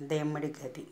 దేమ్మడి గది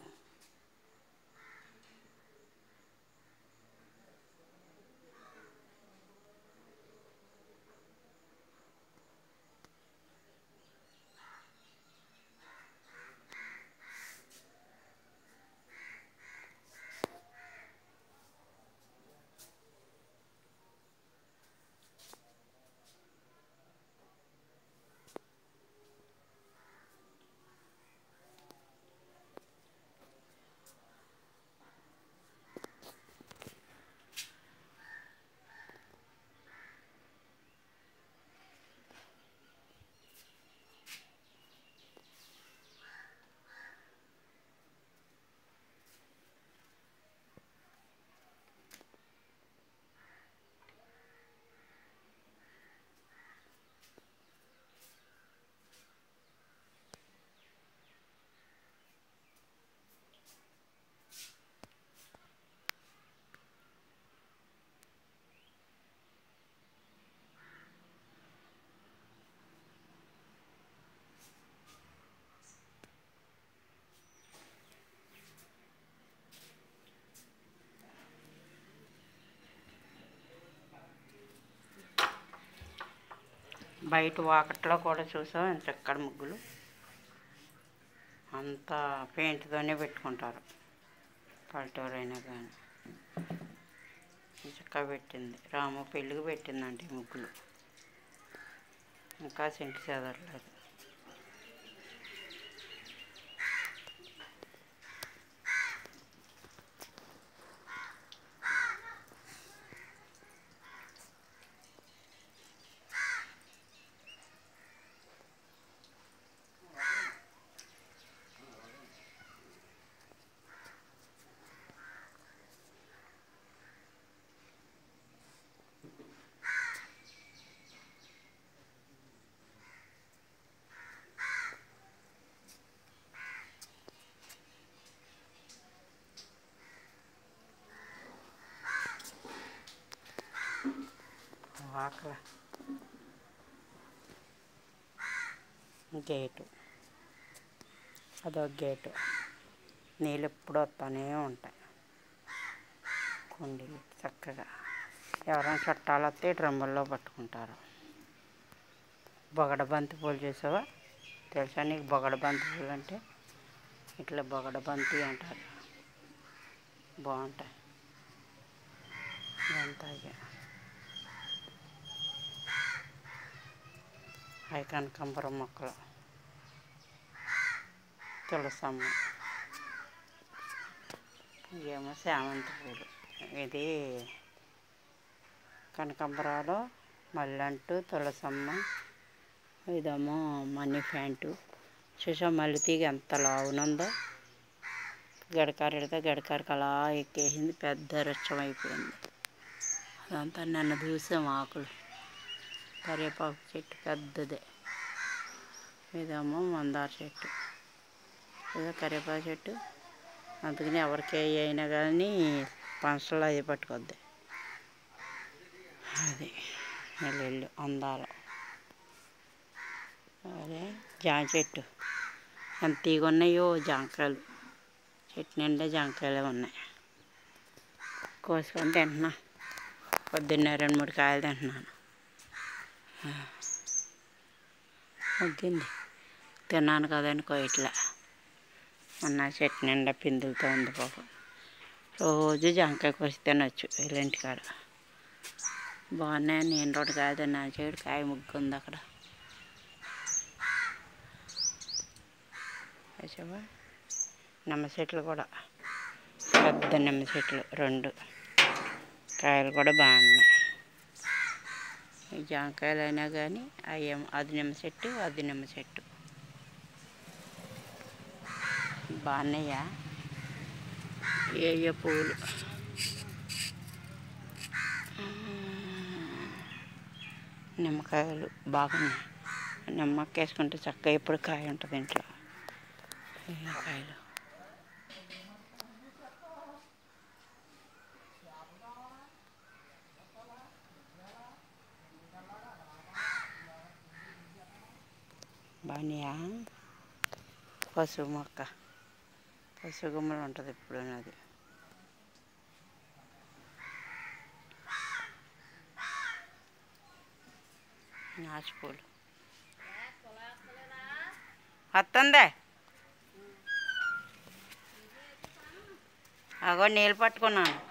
బయట వాకట్లో కూడా చూసాం ఎంత చక్కడ ముగ్గులు అంతా పెయింట్తోనే పెట్టుకుంటారు పల్లెటూరు అయినా కానీ చక్కగా పెట్టింది రాము పెళ్ళికి పెట్టిందండి ఈ ముగ్గులు ఇంకా సింటి చెదరలేదు వాకల గేటు అదొక గేటు నీళ్ళు ఎప్పుడు వస్తూనే ఉంటాయి కుండీలు చక్కగా ఎవరైనా చుట్టాలు వస్తే డ్రమ్ముల్లో పట్టుకుంటారు బొగడ బంతి పూలు చూసావా తెలుసా నీకు బొగడ బంతి పూలు అంటే ఇట్లా బొగడ బంతి అంటారు బాగుంటాయి ఇదంతా ఇక అవి కనకాంబరం మొక్కలు తులసమ్మ ఇవేమో శామంతి పూలు ఇది కనకాంబరాలు మల్లెంటు తులసమ్మ ఇదేమో మనీ ప్యాంటు చూసా మల్లె తీగ ఎంత లావునుందో గడకార ఎడితే గడకారకు అలా ఎక్కేసింది పెద్ద వృక్షం అయిపోయింది అదంతా నిన్న చూసాం ఆకులు కరివేపాకు చెట్టు పెద్దదే ఇదేమో మందార చెట్టు ఇదో కరివేపాకు చెట్టు అందుకని ఎవరికి ఏ అయినా కానీ పంచలు అవి పట్టుకొద్ది అది నెల్లు అందాలు అదే జామ చెట్టు ఎంత తీగ ఉన్నాయో జాంకాయలు చెట్టు నిండా జాంకాయలే ఉన్నాయి కోసుకొని తింటున్నా పొద్దున్నే రెండు మూడు కాయలు తింటున్నాను వద్దండి తిన్నాను కదనుకో ఇట్లా మొన్న చెట్టు నిండా పిందులతో ఉంది పాపం రోజు జాంకాయ కోసి తినొచ్చు వీళ్ళింటి కాడ బాగున్నాయి నేను రెండు కాయ తిన్నా చెడు కాయ ముగ్గు ఉంది అక్కడ వచ్చావా నిమ్మ చెట్లు కూడా పెద్ద నిమ్మ చెట్లు రెండు కాయలు కూడా బాగున్నాయి ఈ జాంకాయలు అయినా కానీ అయ్యేమో అది నిమ్మ చెట్టు అది నిమ్మ చెట్టు బాగున్నాయా ఏ పూలు నిమ్మకాయలు బాగున్నాయి నిమ్మకాయ వేసుకుంటే చక్కగా ఎప్పుడు కాయ ఉంటుంది ఇంట్లో కాయలు బాగున్నాయా పసుపు మొక్క పసుగుమ్మలు ఉంటుంది ఇప్పుడు అది నాచుపూలు వస్తుందే అగో నీళ్ళు పట్టుకున్నాను